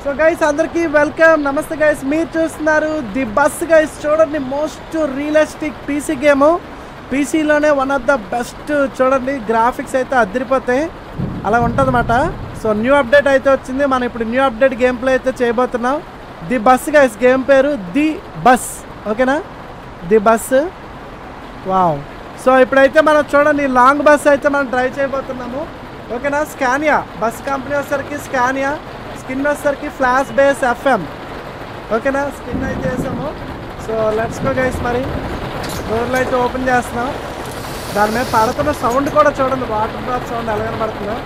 So guys అందరికీ welcome namaste guys మీరు చూస్తున్నారు ది బస్ గైస్ చూడండి మోస్ట్ రియలిస్టిక్ పీసీ గేమ్ పీసీలోనే వన్ ఆఫ్ ద బెస్ట్ చూడండి గ్రాఫిక్స్ అయితే అదిరిపోతాయి అలా ఉంటుందన్నమాట సో న్యూ అప్డేట్ అయితే వచ్చింది మనం ఇప్పుడు న్యూ అప్డేట్ గేమ్ ప్లే అయితే చేయబోతున్నాం ది బస్ గైస్ గేమ్ పేరు ది బస్ ఓకేనా ది బస్ వావ్ సో ఇప్పుడైతే మనం చూడండి లాంగ్ బస్ అయితే మనం డ్రైవ్ చేయబోతున్నాము ఓకేనా స్కానియా బస్ కంపెనీ వచ్చేసరికి స్కానియా స్కిన్ వచ్చేసరికి ఫ్లాష్ బేస్ ఎఫ్ఎం ఓకేనా స్కిన్ అయితే వేసాము సో లెట్స్ గో గైస్ మరి డోర్లు అయితే ఓపెన్ చేస్తున్నాం దాని మీద పడుతున్న సౌండ్ కూడా చూడండి వాటర్ డ్రాప్ సౌండ్ ఎలా కనబడుతుందో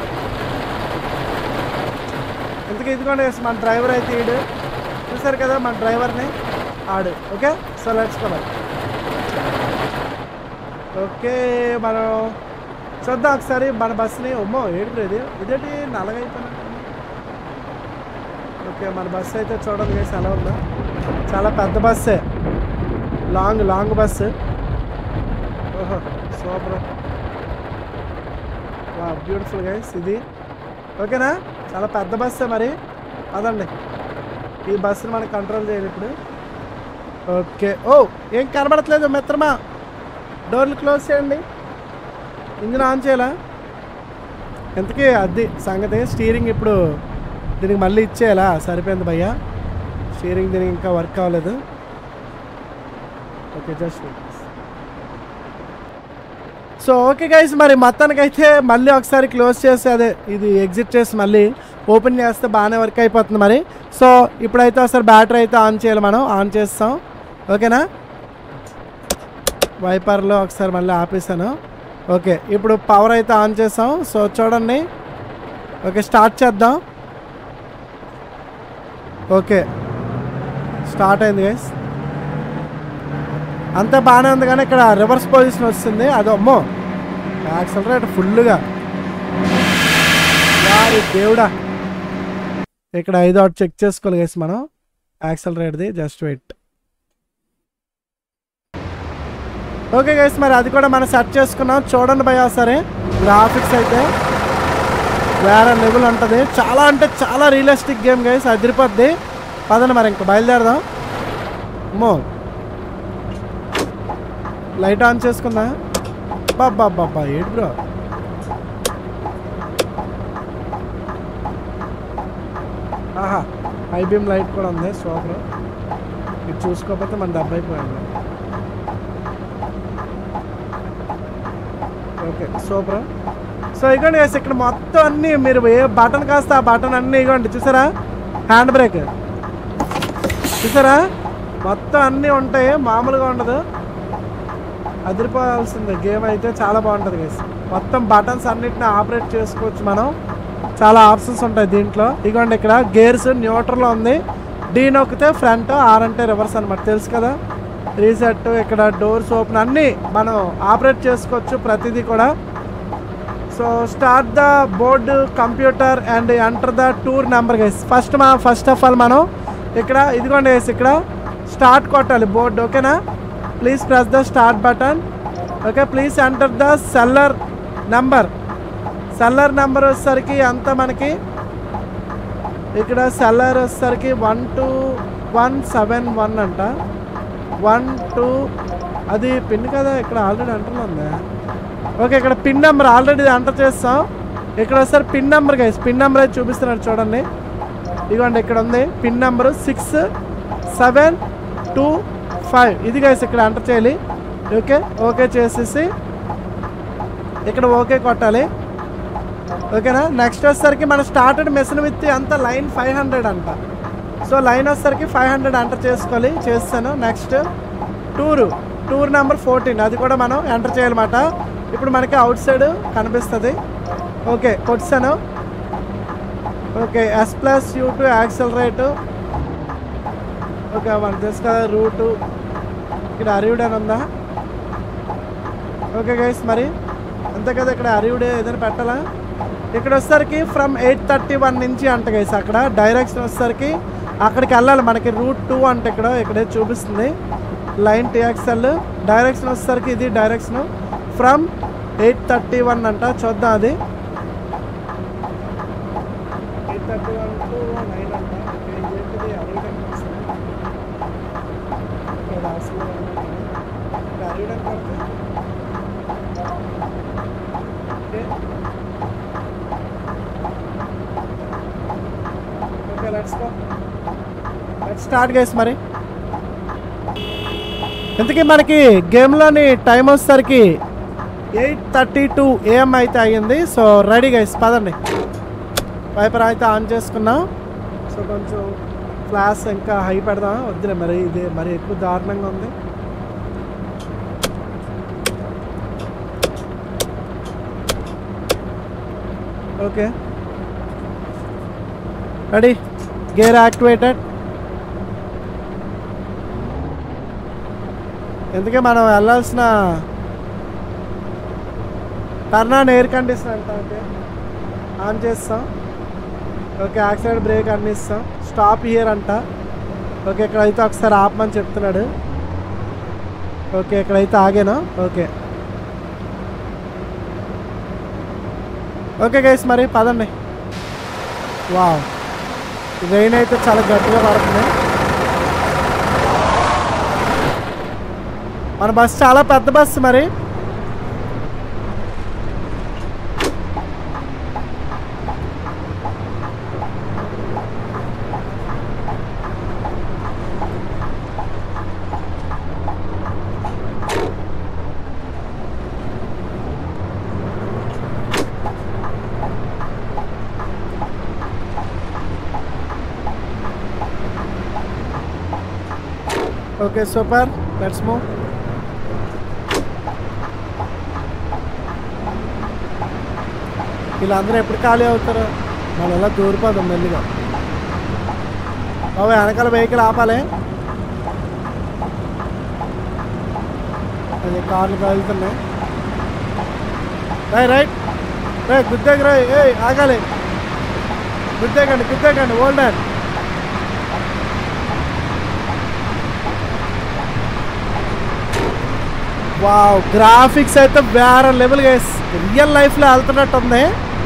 ఎందుకు ఇదిగోండి guys, మన డ్రైవర్ అయితే ఈడు చూసారు కదా మన డ్రైవర్ని ఆడు ఓకే సో లెట్స్ గో మరి ఓకే మనం చూద్దాం ఒకసారి మన బస్సుని అమ్మో ఏడు ఇది ఇదేంటి నల్లగైపోయినా ఓకే మన బస్సు అయితే చూడండి గైస్ ఎలా ఉందో చాలా పెద్ద బస్సే లాంగ్ లాంగ్ బస్సు ఓహో సూపర్ వా బ్యూటిఫుల్ గైస్ ఇది ఓకేనా చాలా పెద్ద బస్సే మరి అదండి ఈ బస్సుని మనం కంట్రోల్ చేయాలి ఇప్పుడు ఓకే ఓ ఏం కనబడట్లేదు మిత్రమా డోర్లు క్లోజ్ చేయండి ఇంజిన్ ఆన్ చేయాలా ఎంతకీ అది సంగతి స్టీరింగ్ ఇప్పుడు దీనికి మళ్ళీ ఇచ్చేయాలా సరిపోయింది భయ్యా స్టీరింగ్ దీనికి ఇంకా వర్క్ అవ్వలేదు okay just so okay guys మరి మొత్తానికైతే మళ్ళీ ఒకసారి క్లోజ్ చేసి అదే ఇది ఎగ్జిట్ చేసి మళ్ళీ ఓపెన్ చేస్తే బాగానే వర్క్ అయిపోతుంది మరి సో ఇప్పుడైతే ఒకసారి బ్యాటరీ అయితే ఆన్ చేయాలి మనం ఆన్ చేస్తాం ఓకేనా వైపర్లో ఒకసారి మళ్ళీ ఆపేసాను ఓకే ఇప్పుడు పవర్ అయితే ఆన్ చేసాం సో చూడండి ఓకే స్టార్ట్ చేద్దాం ఓకే స్టార్ట్ అయింది గైస్ అంతా బాగానే ఉంది కానీ ఇక్కడ రివర్స్ పొజిషన్ వస్తుంది అది అమ్మో యాక్సలరేట్ ఫుల్గా వారి దేవుడా ఇక్కడ ఐదు అవుట్ చెక్ చేసుకోవాలి గైస్ మనం యాక్సలరేట్ది జస్ట్ వెయిట్ ఓకే గైస్ మరి అది కూడా మనం సెట్ చేసుకున్నాం చూడండి భయ సరే గ్రాఫిక్స్ అయితే వేరే లెవెల్ ఉంటుంది చాలా అంటే చాలా రియలిస్టిక్ గేమ్ గైస్ అదిరిపోద్ది పదండి మరి ఇంక బయలుదేరదాం అమ్మో లైట్ ఆన్ చేసుకుందా బాబా బాబా ఏంటి బ్రో ఆహా హై బీమ్ లైట్ కూడా ఉంది సూపర్ ఇది చూసుకోకపోతే మన దెబ్బ అయిపోయింది ఓకే సూపర్ సో ఇగోండి guys, ఇక్కడ మొత్తం అన్ని మీరు ఏ బటన్ కాస్త ఆ బటన్ అన్ని ఇగోండి చూసారా హ్యాండ్ బ్రేక్ చూసారా మొత్తం అన్నీ ఉంటాయి మామూలుగా ఉండదు అదిరిపోవాల్సిందే గేమ్ అయితే చాలా బాగుంటుంది గైస్ మొత్తం బటన్స్ అన్నిటిని ఆపరేట్ చేసుకోవచ్చు మనం చాలా ఆప్షన్స్ ఉంటాయి దీంట్లో ఇగోండి ఇక్కడ గేర్స్ న్యూట్రల్లో ఉంది డీ నొక్కితే ఫ్రంట్ ఆర్ అంటే రివర్స్ అనమాట తెలుసు కదా రీసెట్ ఇక్కడ డోర్స్ ఓపెన్ అన్నీ మనం ఆపరేట్ చేసుకోవచ్చు ప్రతిదీ కూడా so start the board computer and enter the tour number guys first మా ఫస్ట్ ఆఫ్ ఆల్ మనం ఇక్కడ ఇదిగోండి గైస్ ఇక్కడ స్టార్ట్ కొట్టాలి బోర్డు ఓకేనా please press the start button okay please enter the seller number seller number వచ్చేసరికి ఎంత మనకి ఇక్కడ సెల్లర్ వచ్చేసరికి one two one seven one అంట వన్ టూ అది పిన్ కదా ఇక్కడ ఆల్రెడీ ఎంటర్లో ఉందా ఓకే ఇక్కడ పిన్ నెంబర్ ఆల్రెడీ ఎంటర్ చేస్తాం ఇక్కడ ఒకసారి pin number guys pin number అయితే చూపిస్తున్నాడు చూడండి ఇదిగోండి ఇక్కడ ఉంది pin number six seven two five ఇది గైస్ ఇక్కడ ఎంటర్ చేయాలి ఓకే ఓకే చేసేసి ఇక్కడ ఓకే కొట్టాలి ఓకేనా నెక్స్ట్ వచ్చేసరికి మనం స్టార్టెడ్ మెషిన్ విత్ అంత లైన్ ఫైవ్ హండ్రెడ్ అంట సో లైన్ వచ్చేసరికి ఫైవ్ హండ్రెడ్ ఎంటర్ చేసుకోవాలి చేస్తాను next tour tour number fourteen అది కూడా మనం ఎంటర్ చేయాలన్నమాట ఇప్పుడు మనకి అవుట్ సైడ్ కనిపిస్తుంది ఓకే కొట్టాను okay yes plus U to accelerate okay మనకు తెలుసు కదా రూటు ఇక్కడ అరివుడ్ అని ఉందా ఓకే గైస్ మరి అంతే కదా ఇక్కడ అరివుడ్ ఏదైనా పెట్టాలా ఇక్కడ వచ్చేసరికి ఫ్రమ్ ఎయిట్ థర్టీ వన్ నుంచి అంట గైస్ అక్కడ డైరెక్షన్ వచ్చేసరికి అక్కడికి వెళ్ళాలి మనకి రూట్ టూ అంటే ఇక్కడ ఇక్కడే చూపిస్తుంది లైన్ టీఎక్స్ఎల్ డైరెక్షన్ వచ్చేసరికి ఇది direction from eight thirty one అంట చూద్దాం అది eight thirty one to nine అంట okay okay let's go let's start guys మరి ఇంతకీ మనకి గేమ్లోని టైం వచ్చేసరికి ఎయిట్ థర్టీ టూ ఏఎం అయితే అయ్యింది సో రెడీ గైస్ పదండి వైపర్ అయితే ఆన్ చేసుకున్నాం సో కొంచెం ఫ్లాష్ ఇంకా హై పెడదాం వద్దులే మరి ఇది మరి ఎక్కువ దారుణంగా ఉంది ఓకే రెడీ గేర్ యాక్టివేటెడ్ ఎందుకే మనం వెళ్ళాల్సిన టర్న్ ఎయిర్ కండిషన్ అంట ఓకే ఆన్ చేస్తాం ఓకే యాక్సిడెంట్ బ్రేక్ అన్ని ఇస్తాం స్టాప్ హియర్ అంట ఓకే ఇక్కడైతే ఒకసారి ఆపమని చెప్తున్నాడు ఓకే ఇక్కడైతే ఆగాను ఓకే ఓకే గైస్ మరి పదండి వావ్ రెయిన్ అయితే చాలా గట్టిగా పడుతుంది మన బస్సు చాలా పెద్ద బస్సు మరి ఓకే సూపర్ లెట్స్ మూవ్ వీళ్ళందరూ ఎప్పుడు ఖాళీ అవుతారు మనం ఎలా దూరిపోదాం మెల్లిగా బాబు వెనకాల వెహికల్ ఆపాలి అది కార్లు కదులుతున్నాయి రై రైట్ రే గుద్దేకి రాయ్ ఏ ఆగాలి గుద్దేకండి గుద్దేకండి ఓల్డ్ అండ్ వావ్ గ్రాఫిక్స్ అయితే వేరే లెవెల్ గైస్ రియల్ లైఫ్లో వెళ్తున్నట్టు ఉంది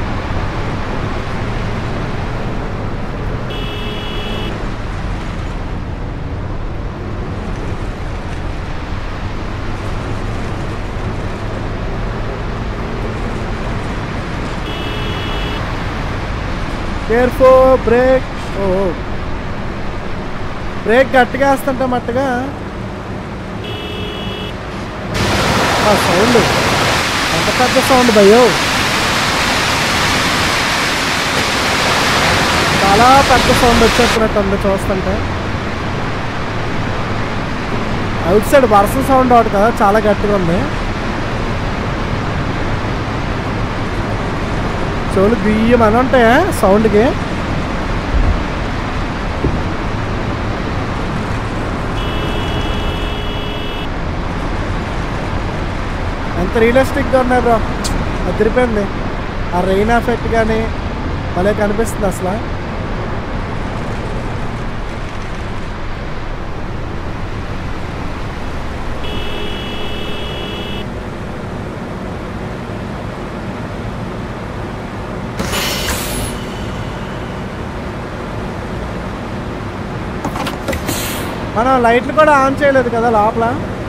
కేర్ఫుల్ బ్రేక్ ఓ బ్రేక్ గట్టిగా వేస్తుంటే మట్టుగా సౌండ్ ఎంత పెద్ద సౌండ్ భయో చాలా పెద్ద సౌండ్ వచ్చేస్తున్నట్టు ఉంది చూస్తుంటే అవుట్ సైడ్ వర్షం సౌండ్ ఒకటి కదా చాలా గట్టిగా ఉంది చెవులు బియ్యమని ఉంటాయా సౌండ్కి ఎంత రియలిస్టిక్గా ఉన్నాయి బ్రో అదిరిపోయింది ఆ రెయిన్ ఎఫెక్ట్ కానీ భలే కనిపిస్తుంది అసలు మనం లైట్లు కూడా ఆన్ చేయలేదు కదా లోపల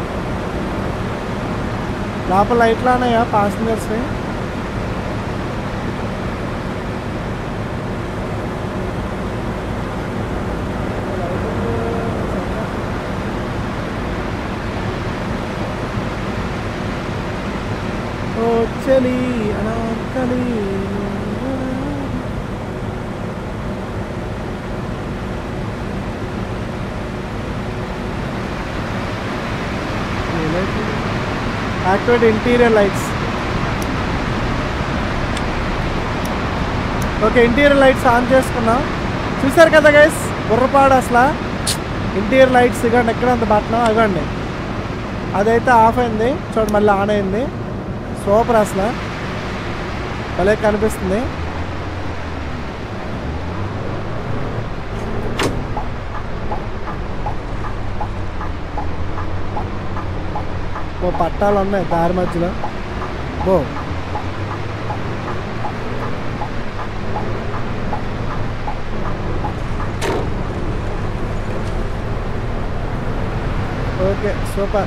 లోపల లైట్లు ఉన్నాయా పాసింజర్స్ ఓ చలి అనార్కలి activate interior lights okay interior lights on చేసుకున్నాం చూసారు కదా గైస్ బుర్రపాడు అసలు ఇంటీరియర్ లైట్స్ ఇవ్వండి ఎక్కడ అంత బట్టనం ఇవ్వండి అదైతే ఆఫ్ అయింది చూడండి మళ్ళీ ఆన్ అయింది సూపర్ అసలు భలే కనిపిస్తుంది ఓ పట్టాలు ఉన్నాయి దారి మధ్యలో ఓ ఓకే సూపర్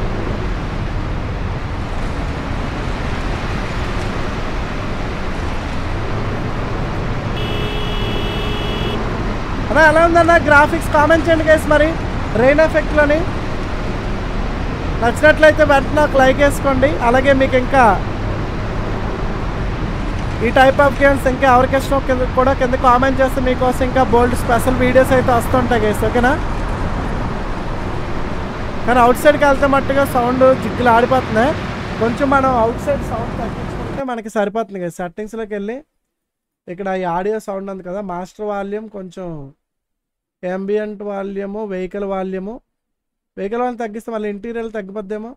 అరే ఎలా ఉందన్న గ్రాఫిక్స్ కామెంట్ చేయండి గైస్ మరి రెయిన్ ఎఫెక్ట్లోని నచ్చినట్లయితే వెంటనే ఒక లైక్ వేసుకోండి అలాగే మీకు ఇంకా ఈ టైప్ ఆఫ్ గేమ్స్ ఇంకా ఎవరికి ఇష్టం కింద కూడా కింద కామెంట్ చేస్తే మీకోసం ఇంకా బోల్డ్ స్పెషల్ వీడియోస్ అయితే వస్తుంటాయి గైస్ ఓకేనా కానీ అవుట్ సైడ్కి వెళ్తే మట్టుగా సౌండ్ జిగ్గులు ఆడిపోతున్నాయి కొంచెం మనం అవుట్ సైడ్ సౌండ్ తగ్గించుకుంటే మనకి సరిపోతుంది కదా సెట్టింగ్స్లోకి వెళ్ళి ఇక్కడ ఈ ఆడియో సౌండ్ ఉంది కదా మాస్టర్ వాల్యూమ్ కొంచెం ambient volume vehicle volume vehicle volume తగ్గిస్తే మళ్ళీ ఇంటీరియర్ తగ్గిపోద్దేమో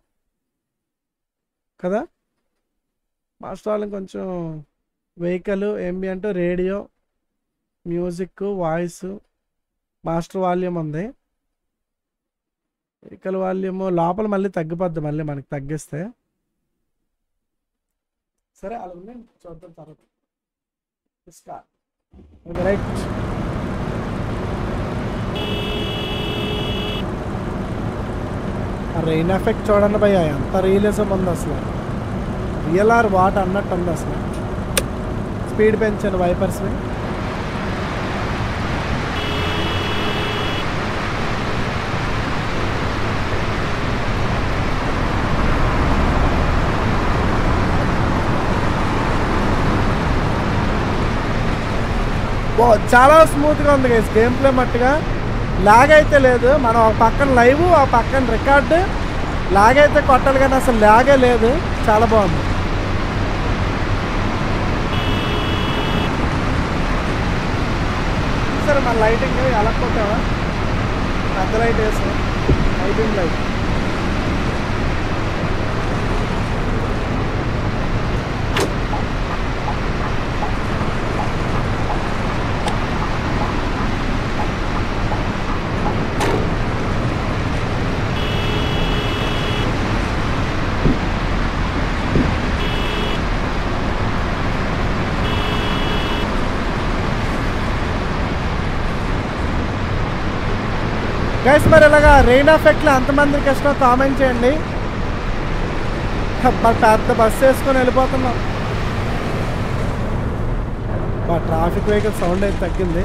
కదా మాస్టర్ వాల్యూమ్ కొంచెం vehicle ambient radio music voice master volume ఉంది వెహికల్ వాల్యూమ్ లోపల మళ్ళీ తగ్గిపోద్ది మళ్ళీ మనకి తగ్గిస్తే సరే అలా ఉంది చూద్దాం తర్వాత ఇస్కా రైట్ రెయిన్ ఎఫెక్ట్ చూడండి భయ్య ఎంత రియలిజం ఉంది అసలు రియల్ ఆర్ వాట్ అన్నట్టు ఉంది అసలు స్పీడ్ పెంచాను వైపర్స్ని ఓ చాలా స్మూత్గా ఉంది గైస్ గేమ్ ప్లే మట్టుగా లాగ్ అయితే లేదు మనం ఒక పక్కన లైవ్ ఆ పక్కన రికార్డు లాగ్ అయితే కొట్టాలి కానీ అసలు లాగే లేదు చాలా బాగుంది సరే మన లైటింగ్ ఎలా కొట్టావా పెద్ద లైట్ వేసాం లైటింగ్ లైట్ గైస్ మరి ఇలాగా రెయిన్ ఎఫెక్ట్లో ఎంతమందికి ఇష్టం కామెంట్ చేయండి మరి పెద్ద బస్సు వేసుకొని వెళ్ళిపోతున్నాం మా ట్రాఫిక్ వెహికల్ సౌండ్ అయితే తగ్గింది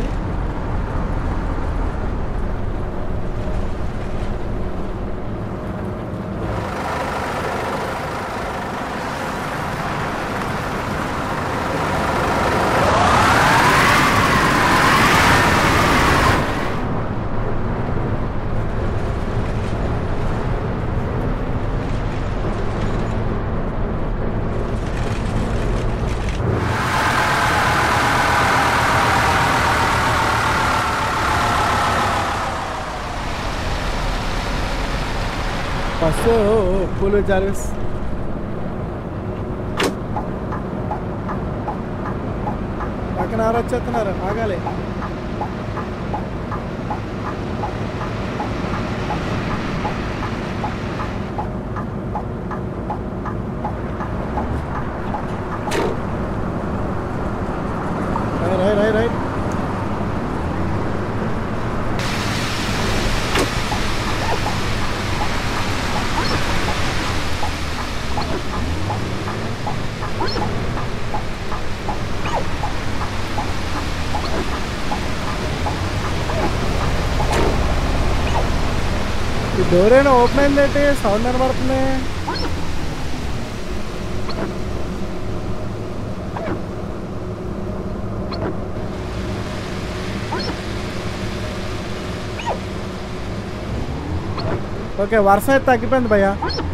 బస్సు పూలు జార్విస్ పక్కన ఎవరు వచ్చేస్తున్నారు ఆగాలి రై రై రై ఈ డోర్ అయినా ఓపెన్ అయిందేంటి సౌండ్ వినబడుతుంది ఓకే వర్షం అయితే తగ్గిపోయింది భయ్య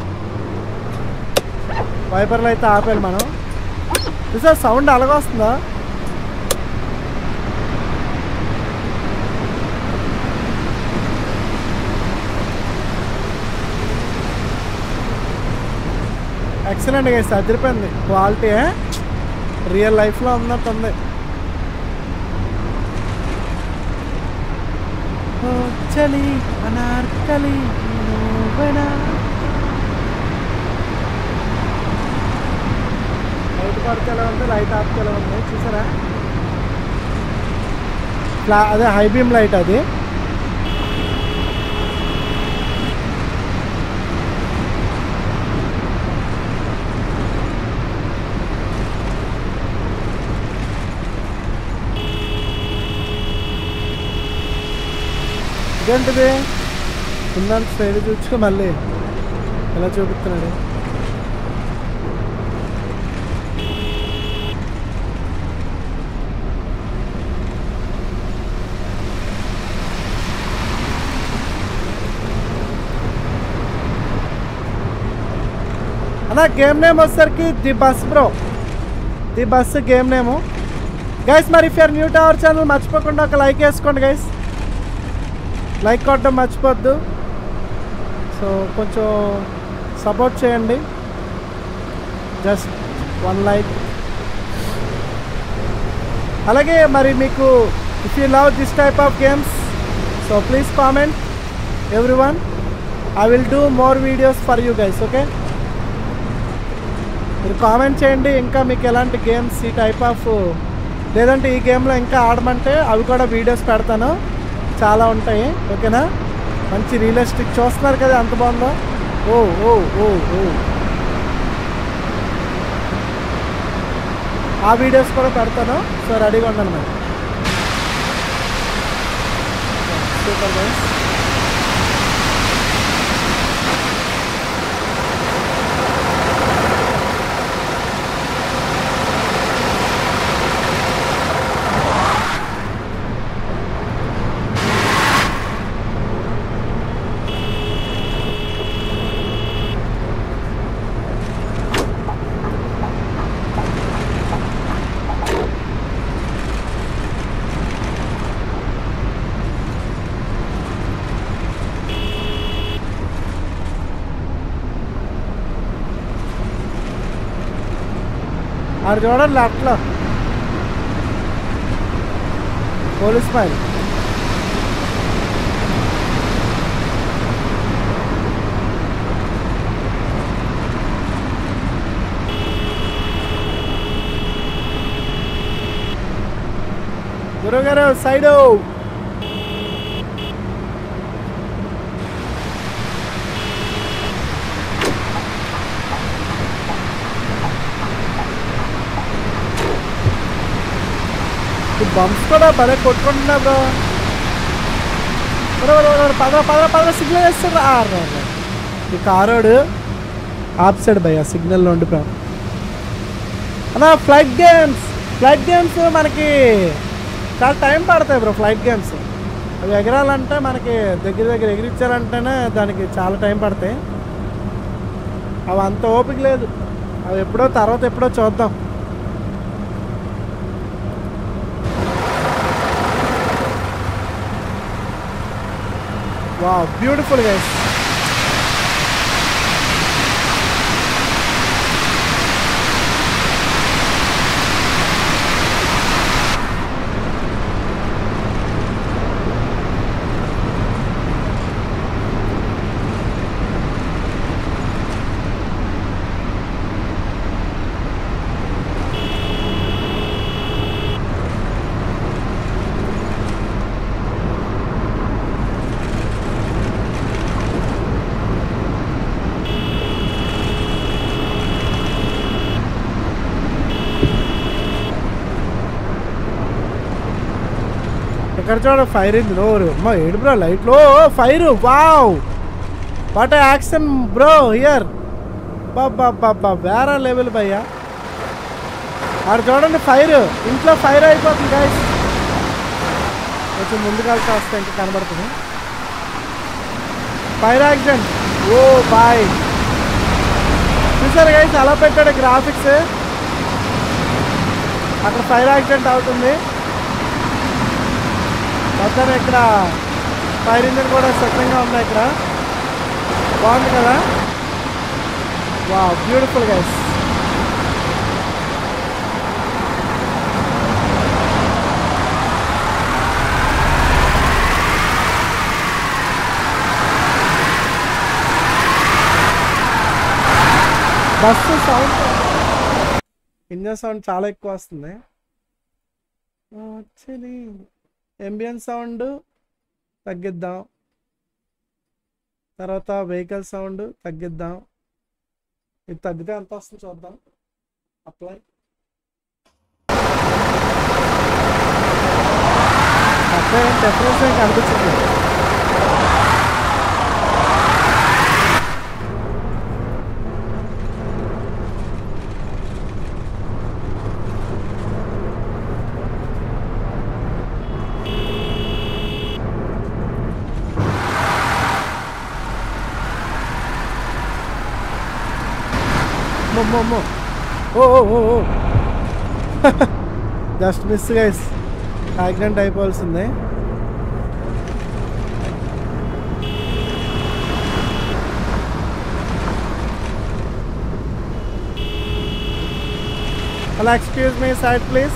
వైపర్లు అయితే ఆపాలి మనం చూసా సౌండ్ అలాగొస్తుందా ఎక్సలెంట్ గైస్ అదిరిపోయింది క్వాలిటీ రియల్ లైఫ్లో ఉన్నట్టు ఉంది ఓ చలి అనార్కలి నువ్వెనా లైట్ పడితే ఎలా ఉంది లైట్ ఆపితే ఎలా ఉంది చూసారా ఫ్లా అదే హై బీమ్ లైట్ అది ఇదేంటిది ఉందని సైడ్ చూచుకో మళ్ళీ ఎలా చూపిస్తున్నాడు అన్న గేమ్ నేమ్ వచ్చేసరికి the bus bro the bus game name guys మరి if are new to our channel మర్చిపోకుండా ఒక లైక్ వేసుకోండి గైస్ లైక్ కొట్టడం మర్చిపోద్దు సో కొంచెం సపోర్ట్ చేయండి జస్ట్ వన్ లైక్ అలాగే మరి మీకు if you love this type of games so please comment everyone I will do more videos for you guys okay మీరు కామెంట్ చేయండి ఇంకా మీకు ఎలాంటి గేమ్స్ ఈ టైప్ ఆఫ్ లేదంటే ఈ గేమ్లో ఇంకా ఆడమంటే అవి కూడా వీడియోస్ పెడతాను చాలా ఉంటాయి ఓకేనా మంచి రియలిస్టిక్ చూస్తున్నారు కదా ఎంత బాగుందో ఓ ఓ ఓ ఓ ఆ వీడియోస్ కూడా పెడతాను సో రెడీగా ఉండండి మరి సూపర్ గైస్ ఆడు చూడండి అట్లా పోలీస్ ఫైల్ గురుగారు సైడు ఈ బంప్స్ కూడా భలే కొట్టుకుంటున్నా బ్రో బ్రో బ్రో బ్రో పదరా పదరా పదరా సిగ్నల్ వేస్తాడు ఈ కారోడు ఆప్ సైడ్ భయ్య సిగ్నల్లో ఉండి బ్రో అన్నా ఫ్లైట్ గేమ్స్ ఫ్లైట్ గేమ్స్ మనకి చాలా టైం పడతాయి బ్రో ఫ్లైట్ గేమ్స్ అవి ఎగరాలంటే మనకి దగ్గర దగ్గర ఎగిరించాలంటేనే దానికి చాలా టైం పడతాయి అవి అంత ఓపిక లేదు అవి ఎప్పుడో తర్వాత ఎప్పుడో చూద్దాం వా బ్యూటిఫుల్ గైస్ ఇక్కడ చూడ ఫైర్ ఇంది నోరు అమ్మా ఏడు బ్రో లైట్లో fire wow what action bro here బాబా బాబా వేరే లెవెల్ భయ్యా ఆడు చూడండి ఫైర్ ఇంట్లో ఫైర్ అయిపోతుంది గైస్ కొంచెం ముందుకెళ్తా వస్తే ఇంకా కనబడుతుంది ఫైర్ యాక్సిడెంట్ ఓ బాయ్ చూసారు గైస్ అలా పెట్టాడు గ్రాఫిక్స్ అక్కడ ఫైర్ యాక్సిడెంట్ అవుతుంది మొత్తం ఇక్కడ ఫైర్ ఇంజిన్ కూడా సిద్ధంగా ఉంది ఇక్కడ బాగుంది కదా wow beautiful guys bus sound engine sound చాలా ఎక్కువ వస్తుంది యాక్చువల్లీ ఎంబియన్ సౌండ్ తగ్గిద్దాం తర్వాత వెహికల్ సౌండ్ తగ్గిద్దాం ఇది తగ్గితే ఎంత వస్తుంది చూద్దాం అప్లై అప్లై డిఫరెన్స్ ఏం కనిపించట్లేదు అమ్మో అమ్మో ఓ ఓ ఓ ఓ జస్ట్ మిస్ గైస్ యాక్సిడెంట్ అయిపోవాల్సిందే అలా ఎక్స్క్యూజ్ మీ సైడ్ ప్లీజ్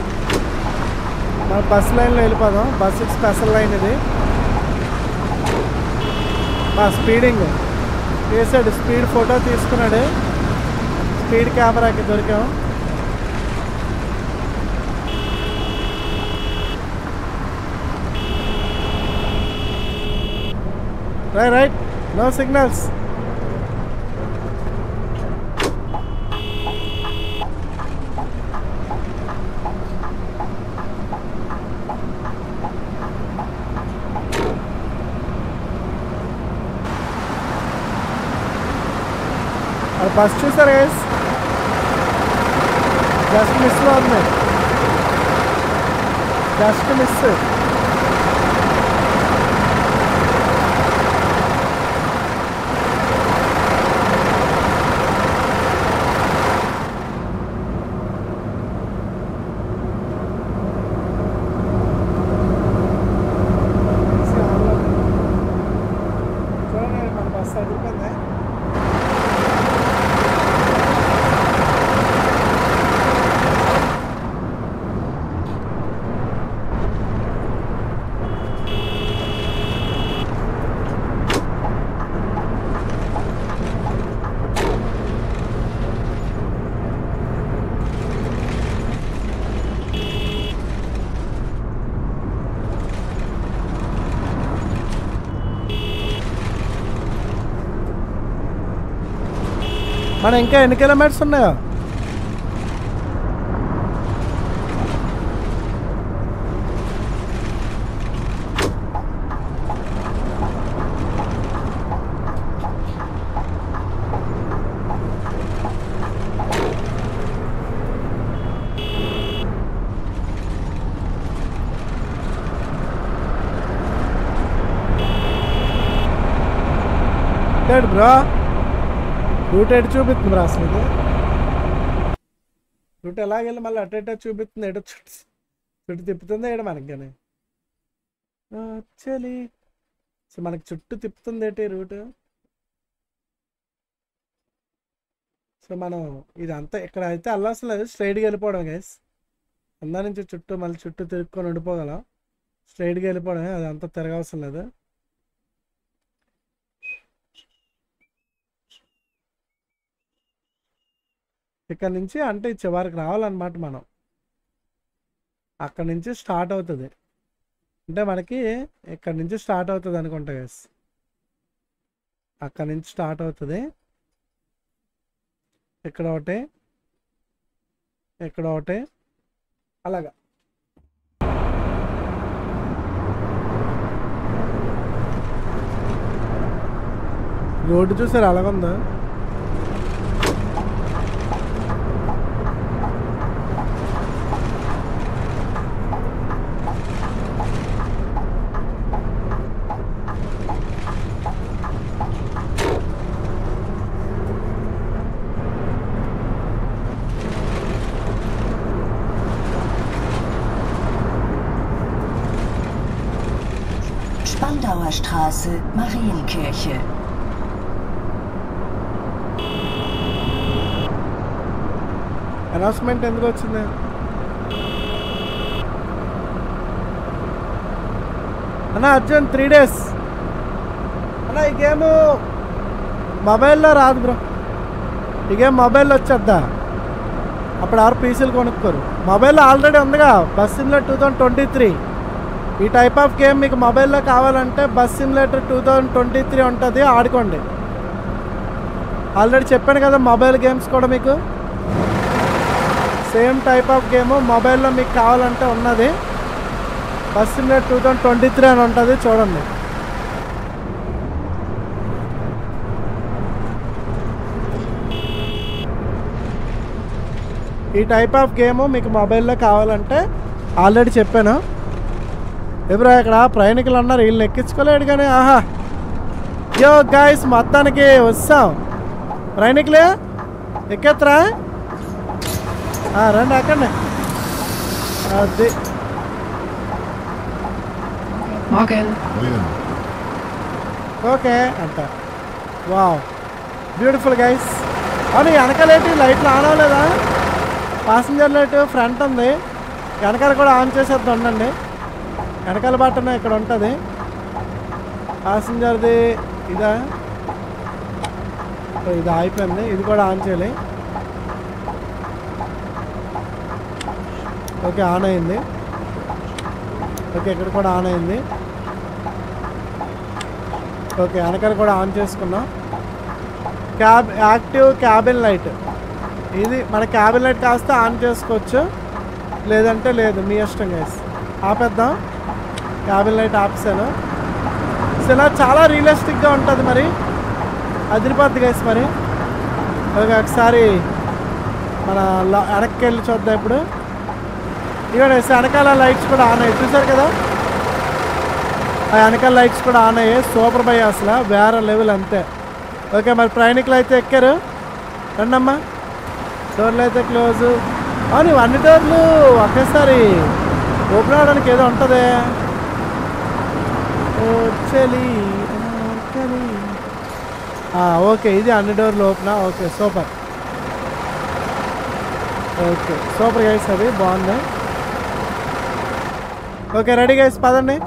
మన బస్ లైన్లో వెళ్ళిపోదాం బస్సుకి స్పెషల్ లైన్ ఇది మా స్పీడింగ్ చేసాడు స్పీడ్ ఫోటో తీసుకున్నాడు స్పీడ్ కెమెరాకి దొరికాం రైట్ రైట్ నో సిగ్నల్స్ అది బస్ చూసారు గైస్ జస్ట్ మిస్లో ఉంది జస్ట్ మిస్ చూడండి మన బస్సు అదిరిపోయింది మన ఇంకా ఎన్ని కిలోమీటర్స్ ఉన్నాయో ఏంటి బ్రో రూట్ ఎటు చూపిస్తుంది బ్రో అసలు ఇది రూట్ ఎలాగెళ్ళి మళ్ళీ అటు ఇటు చూపిస్తుంది ఎటు చుట్టూ చుట్టూ తిప్పుతుంది ఏడు మనకి కానీ చలి సో మనకి చుట్టూ తిప్పుతుంది ఏంటి రూట్ సో మనం ఇదంతా ఇక్కడ అయితే వెళ్ళవసరం లేదు స్ట్రైట్గా వెళ్ళిపోవడం గైస్ అందా నుంచి చుట్టూ మళ్ళీ చుట్టూ తిరుక్కొని ఉండిపోగలం స్ట్రైట్గా వెళ్ళిపోవడమే అదంతా తిరగవసరం లేదు ఇక్కడ నుంచి అంటే ఈ చివరికి రావాలన్నమాట మనం అక్కడ నుంచి స్టార్ట్ అవుతుంది అంటే మనకి ఇక్కడ నుంచి స్టార్ట్ అవుతుంది అనుకుంటా గైస్ అక్కడ నుంచి స్టార్ట్ అవుతుంది ఇక్కడ ఒకటి ఇక్కడ ఒకటి అలాగా రోడ్డు చూసారు అలాగుందా Spandauer Straße, Marienkirche. అనౌన్స్మెంట్ ఎందుకు వచ్చింది అన్న అర్జున్ త్రీ డేస్ అన్న ఈ గేమ్ మొబైల్లో రాదు బ్రో ఈ గేమ్ మొబైల్లో వచ్చేద్దా అప్పుడు ఆరు పీసీలు కొనుక్కోరు మొబైల్లో ఆల్రెడీ ఉందిగా bus simulator two thousand twenty three ఈ టైప్ ఆఫ్ గేమ్ మీకు మొబైల్లో కావాలంటే bus simulator two thousand twenty three ఉంటుంది ఆడుకోండి ఆల్రెడీ చెప్పాను కదా మొబైల్ గేమ్స్ కూడా మీకు సేమ్ టైప్ ఆఫ్ గేమ్ మొబైల్లో మీకు కావాలంటే ఉన్నది bus simulator two thousand twenty three అని ఉంటుంది చూడండి ఈ టైప్ ఆఫ్ గేమ్ మీకు మొబైల్లో కావాలంటే ఆల్రెడీ చెప్పాను ఎవరో ఇక్కడ ప్రయాణికులు అన్నారు వీళ్ళని ఎక్కించుకోలేడు కానీ ఆహా యో గాయస్ మొత్తానికి వస్తాం ప్రయాణికులే ఎక్కేత్తరా ఆ, రండి ఎక్కండి అది Morgen. Morgen. ఓకే అంట వావ్ బ్యూటిఫుల్ గైస్ అవును ఈ వెనకాలేటి లైట్లు ఆన్ అవ్వలేదా పాసింజర్ లైట్ ఫ్రంట్ ఉంది వెనకాల కూడా ఆన్ చేసేద్దాం ఉండండి వెనకాల బట్టన ఇక్కడ ఉంటుంది పాసింజర్ది ఇదా ఓ, ఇది అయిపోయింది ఇది కూడా ఆన్ చేయాలి ఓకే ఆన్ అయింది ఓకే ఇక్కడ కూడా ఆన్ అయింది ఓకే వెనకాల కూడా ఆన్ చేసుకున్నాం క్యాబ్ యాక్టివ్ క్యాబిన్ లైట్ ఇది మన క్యాబిన్ లైట్ కాస్త ఆన్ చేసుకోవచ్చు లేదంటే లేదు మీ ఇష్టం గైస్ ఆపేద్దాం క్యాబిన్ లైట్ ఆపేసాను సో ఇలా చాలా రియలిస్టిక్గా ఉంటుంది మరి అదిరిపోద్ది గైస్ మరి ఓకే ఒకసారి మన ల- వెనక్కి వెళ్ళి చూద్దాం ఇప్పుడు ఇవ్వండి వెనకాల లైట్స్ కూడా ఆన్ అయ్యాయి చూసారు కదా ఆ వెనకాల లైట్స్ కూడా ఆన్ అయ్యాయి సూపర్ బై అసలు వేరే లెవెల్ అంతే ఓకే మరి ప్రయాణికులు అయితే ఎక్కారు రండమ్మా డోర్లు అయితే క్లోజ్ అవును ఇవి అన్ని డోర్లు ఒకేసారి ఓపెన్ అవడానికి ఏదో ఉంటుంది ఓ చలి ఓ చలి. ఆ, ఓకే ఇది అన్ని డోర్లు ఓపెనా okay super okay super guys అది బాగుంది ఓకే రెడీ గైస్ పదండి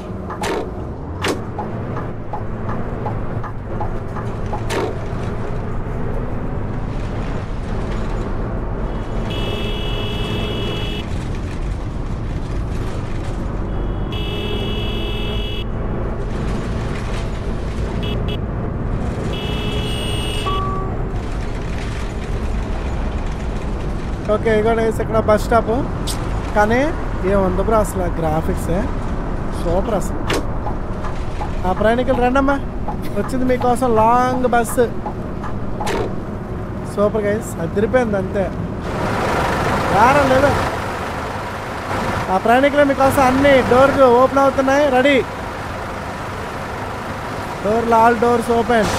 ఓకే ఇగోండి guys, ఇక్కడ బస్ స్టాప్ కానీ ఏముంది బ్రో అసలు గ్రాఫిక్స్ సూపర్ అసలు ఆ ప్రయాణికులు రండమ్మా వచ్చింది మీకోసం లాంగ్ బస్సు సూపర్ గైస్ అదిరిపోయింది అంతే రారా లేదు ఆ ప్రయాణికులు మీకోసం అన్ని డోర్లు ఓపెన్ అవుతున్నాయి రెడీ డోర్లు all doors open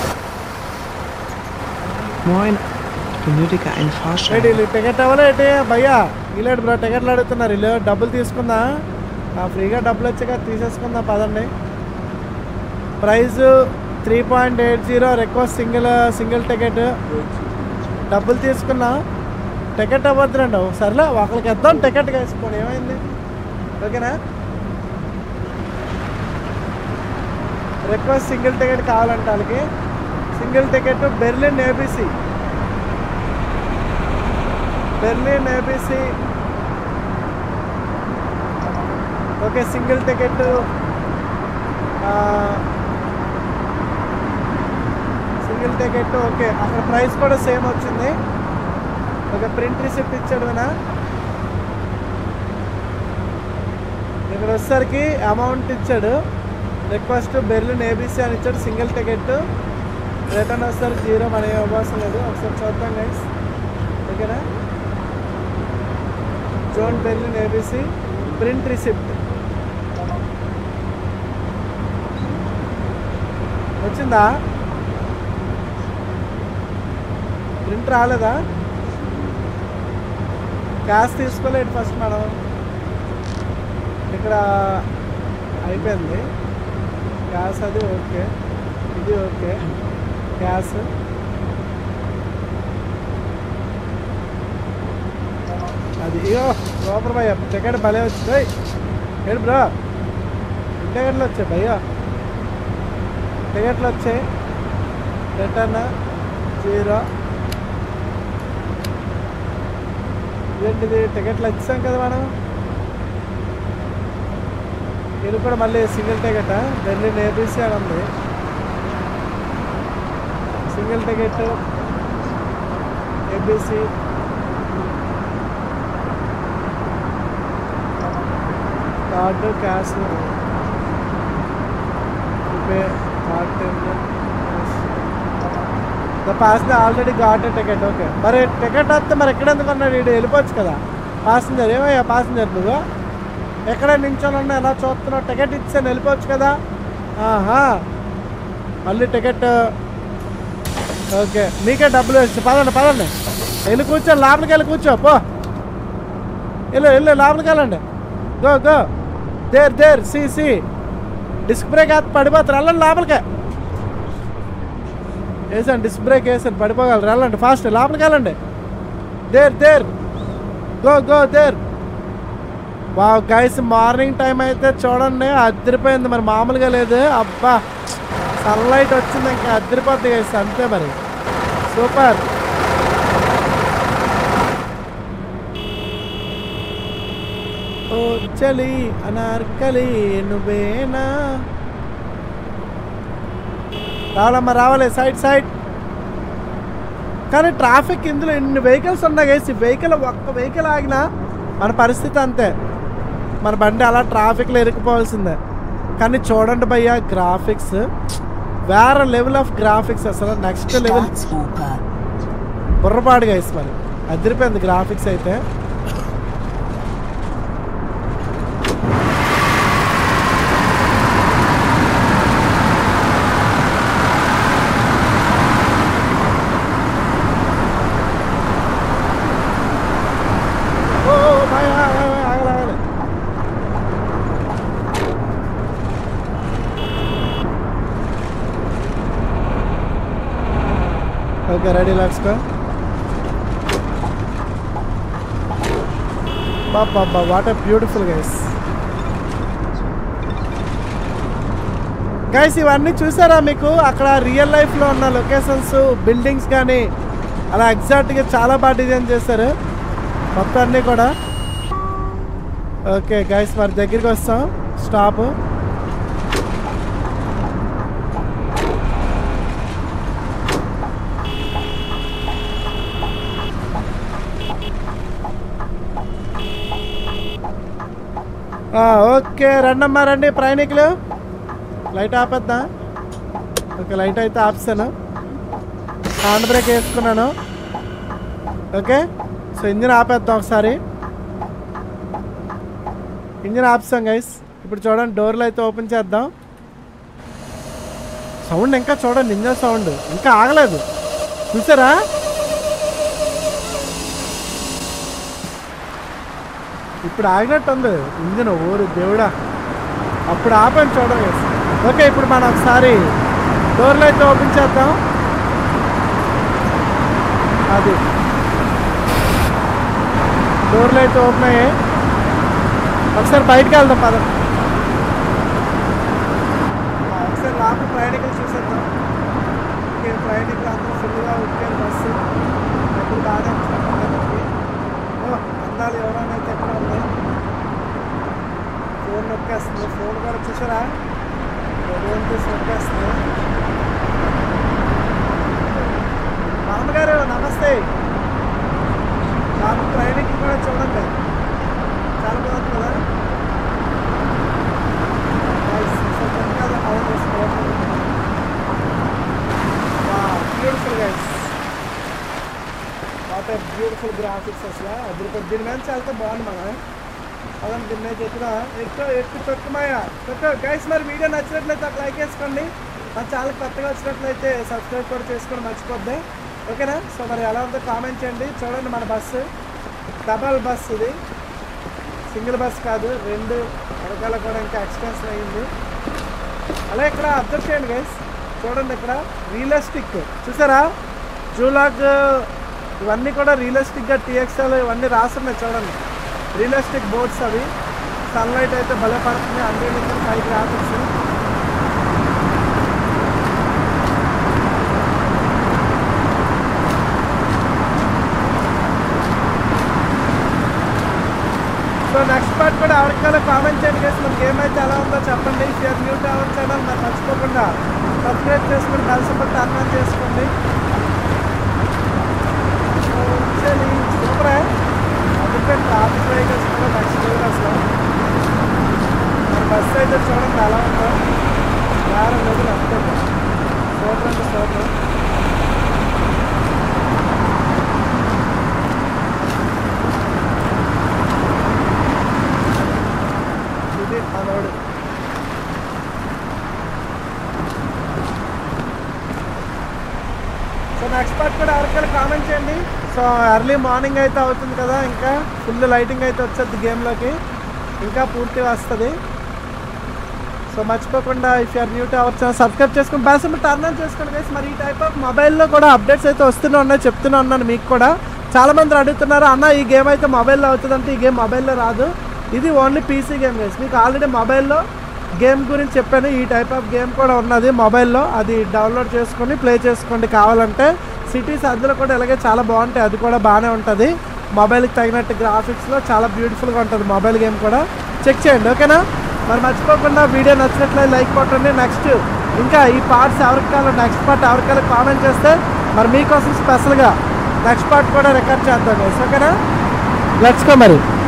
Moin. Ich benötige einen Fahrschein. ఏంటి వీళ్ళు టికెట్ అవ్వలే ఏంటి భయ్యా వీళ్ళేడు బ్రో టికెట్లు అడుగుతున్నారు వీళ్ళు డబ్బులు తీసుకుందా ఆ ఫ్రీగా డబ్బులు వచ్చాక తీసేసుకుందా పదండి price three point eight zero request single single ticket డబ్బులు తీసుకున్నా టికెట్ అవ్వద్దురండి సర్లే ఒకరికి ఇద్దాం టికెట్ వేసుకోండి ఏమైంది ఓకేనా రిక్వెస్ట్ సింగిల్ టికెట్ కావాలంటే వాళ్ళకి single ticket Berlin ABC Berlin ABC okay single ticket single ticket okay అక్కడ ప్రైస్ కూడా సేమ్ వచ్చింది ఓకే ప్రింట్ రిసిప్ట్ ఇచ్చాడు వినా ఇక్కడ వచ్చేసరికి అమౌంట్ ఇచ్చాడు రిక్వెస్ట్ బెర్లిన్ ఏబీసీ అని ఇచ్చాడు సింగిల్ టికెట్ రిటర్న్ వస్తారు జీరో మన ఏం అవసరం లేదు ఒకసారి చూద్దాం గైస్ ఓకేనా zone Berlin ABC print receipt వచ్చిందా ప్రింట్ రాలేదా క్యాష్ తీసుకోలేదు ఫస్ట్ మనం ఇక్కడ అయిపోయింది క్యాష్ అది ఓకే ఇది ఓకే క్యాష్ అది అయ్యో సూపర్ భయ్య టికెట్ భలే వచ్చింది ఏడు బ్రో టికెట్లు వచ్చాయి భయ్యా టికెట్లు వచ్చాయి రిటర్న్ జీరో ఏంటిది టికెట్లు వచ్చాం కదా మనం ఇది కూడా మళ్ళీ సింగిల్ టికెట్ ఢిల్లీ ఏబీసీ అని ఉంది single ticket ABC card cash pay card the passenger already got ticket okay మరి టికెట్ వస్తే మరి ఎక్కడ ఎందుకు అన్నాడు వీడు వెళ్ళిపోవచ్చు కదా ప్యాసింజర్ ఏమయ్యా ప్యాసింజర్ నువ్వు ఎక్కడ నించొని ఉన్నా ఎలా చూస్తున్నావు టికెట్ ఇచ్చాను వెళ్ళిపోవచ్చు కదా ఆహా మళ్ళీ టికెట్ ఓకే మీకే డబ్బులు వచ్చి పదండి పదండి వెళ్ళి కూర్చో లోపలికి వెళ్ళి కూర్చో పో వెళ్ళు వెళ్ళు లోపలికి వెళ్ళండి go go there there see see disc brake అయితే పడిపోతారు వెళ్ళండి లోపలికే వేసాను డిస్క్ బ్రేక్ వేసాను పడిపోగలరు వెళ్ళండి ఫాస్ట్ లోపలికి వెళ్ళండి there there go go there wow guys morning time అయితే చూడండి అదిరిపోయింది మరి మామూలుగా లేదు అబ్బా సన్లైట్ వచ్చింది ఇంకా అదిరిపోద్ది గైస్ అంతే మరి సూపర్ ఓ చలి అనార్కలి నువ్వేనా రావాలమ్మా రావాలి సైడ్ సైడ్ కానీ ట్రాఫిక్ ఇందులో ఎన్ని వెహికల్స్ ఉన్నాయి గైస్ ఈ వెహికల్ ఒక్క వెహికల్ ఆగినా మన పరిస్థితి అంతే మన బండి అలా ట్రాఫిక్లో ఇరుక్కుపోవాల్సిందే కానీ చూడండి భయ్య గ్రాఫిక్స్ వేరే లెవెల్ ఆఫ్ గ్రాఫిక్స్ అసలు నెక్స్ట్ లెవెల్ Staatsoper. బుర్రపాడు గైస్ మరి అదిరిపోయింది గ్రాఫిక్స్ అయితే ఓ, ఓ, oh, boy, boy, boy, boy, ఆగలే, ఆగలే. ఓకే రెడీ లెట్స్ గో బాబా what a beautiful guys guys ఇవన్నీ చూసారా మీకు అక్కడ రియల్ లైఫ్లో ఉన్న లొకేషన్స్ బిల్డింగ్స్ కానీ అలా ఎగ్జాక్ట్గా చాలా బాగా డిజైన్ చేశారు మొత్తం అన్నీ కూడా ఓకే గైస్ మరి దగ్గరికి వస్తాం స్టాప్ ఆ, ఓకే రండమ్మా రండి ప్రయాణికులు లైట్ ఆపేద్దా ఓకే లైట్ అయితే ఆపేసాను హ్యాండ్ బ్రేక్ వేసుకున్నాను ఓకే సో ఇంజిన్ ఆపేద్దాం ఒకసారి ఇంజిన్ ఆపుతాం గైస్ ఇప్పుడు చూడండి డోర్లు అయితే ఓపెన్ చేద్దాం సౌండ్ ఇంకా చూడండి ఇంజన్ సౌండ్ ఇంకా ఆగలేదు చూసారా ఇప్పుడు ఆగినట్టు ఉంది ఇంజిన్ ఊరు దేవుడా అప్పుడు ఆపాను చూడండి guys. ఓకే ఇప్పుడు మనం ఒకసారి డోర్లు అయితే ఓపెన్ చేద్దాం అది డోర్లు అయితే ఓపెన్ అయ్యాయి ఒకసారి బయటకు వెళ్దాం పద ఒకసారి లోపల ప్రయాణికులు చూసేద్దాం ఓకే ప్రయాణికులు అందరూ ఫుల్గా ఉట్టారు బస్సు ఎప్పుడు బాగా అనిపిస్తుంది ఓ అందాలు ఎవరైనా అయితే ఎక్కడ ఉంది ఫోన్ నొక్కేస్తుంది ఫోన్ కూడా చూసారా ఫోన్ తీసి నొక్కేస్తుంది మామగారు నమస్తే నాకు ప్రయాణికులు కూడా చూడండి చాలా బాగుంది కదా Nice. So, చక్కగా అవును చేసుకోవాలి. Wow, beautiful guys. What are beautiful graphics అసలు అదిరిపోయి దీని మీద చాలా బాగుంది మన అదండి దీని మీద చెప్పిన ఎక్కువ ఎక్కువ తొక్కుమాయ తొక్క గైస్ మరి వీడియో నచ్చినట్లయితే ఒక లైక్ వేసుకోండి మా ఛానల్ కొత్తగా వచ్చినట్లయితే సబ్స్క్రైబ్ కూడా చేసుకోండి మర్చిపోద్ది ఓకేనా సో మరి ఎలా ఉందో కామెంట్ చేయండి చూడండి మన బస్సు డబల్ బస్ ఇది సింగిల్ బస్ కాదు రెండు వెనకాల కూడా ఇంకా ఎక్స్టెన్షన్ అయ్యింది అలా ఇక్కడ అబ్జర్వ్ చేయండి గైస్ చూడండి ఇక్కడ రియలిస్టిక్ చూసారా జూలాగ్ ఇవన్నీ కూడా రియలిస్టిక్గా టీఎక్స్ఎల్ ఇవన్నీ రాస్తున్నాయి చూడండి రియలిస్టిక్ బోర్డ్స్ అవి సన్లైట్ అయితే భలే పడుతుంది hundred five graphics so next part కూడా ఎవరికైనా కామెంట్ చేయండి guys. మన గేమ్ అయితే ఎలా ఉందో చెప్పండి షేర్ న్యూ టవర్ ఛానల్ మరి మర్చిపోకుండా సబ్స్క్రైబ్ చేసుకుని కలిసి పట్టి అర్థం చేసుకోండి సూపర్ అందుకే ట్రాఫిక్ వెహికల్స్ కూడా నెక్స్ట్ లెవెల్ అసలు మన బస్సు అయితే చూడండి ఎలా ఉందో వేరే లెవెల్ అంతే సూపర్ అంటే సూపర్ ఇది మనోడు సో నెక్స్ట్ పార్ట్ కూడా ఎవరికైనా కామెంట్ చేయండి సో ఎర్లీ మార్నింగ్ అయితే అవుతుంది కదా ఇంకా ఫుల్ లైటింగ్ అయితే వచ్చేది గేమ్లోకి ఇంకా పూర్తి వస్తుంది సో మర్చిపోకుండా if you're new to our channel subscribe చేసుకుని బెల్ సింబల్ టర్న్ ఆన్ చేసుకోండి గైస్ మరి ఈ టైప్ ఆఫ్ మొబైల్లో కూడా అప్డేట్స్ అయితే వస్తూనే ఉన్నాయి చెప్తూనే ఉన్నాను మీకు కూడా చాలా మంది అడుగుతున్నారు అన్న ఈ గేమ్ అయితే మొబైల్లో అవుతుందంటే ఈ గేమ్ మొబైల్లో రాదు ఇది ఓన్లీ పీసీ గేమ్ గైస్ మీకు ఆల్రెడీ మొబైల్లో గేమ్ గురించి చెప్పాను ఈ టైప్ ఆఫ్ గేమ్ కూడా ఉన్నది మొబైల్లో అది డౌన్లోడ్ చేసుకొని ప్లే చేసుకోండి కావాలంటే సిటీస్ అందులో కూడా ఇలాగే చాలా బాగుంటాయి అది కూడా బాగానే ఉంటుంది మొబైల్కి తగినట్టు గ్రాఫిక్స్లో చాలా బ్యూటిఫుల్గా ఉంటుంది మొబైల్ గేమ్ కూడా చెక్ చేయండి ఓకేనా మరి మర్చిపోకుండా వీడియో నచ్చినట్లయితే లైక్ కొట్టండి నెక్స్ట్ ఇంకా ఈ పార్ట్స్ ఎవరికి కావాలో నెక్స్ట్ పార్ట్ ఎవరికి కావాలో కామెంట్ చేస్తే మరి మీకోసం స్పెషల్గా నెక్స్ట్ పార్ట్ కూడా రికార్డ్ చేద్దాం guys, ఓకేనా లెట్స్ కో మరి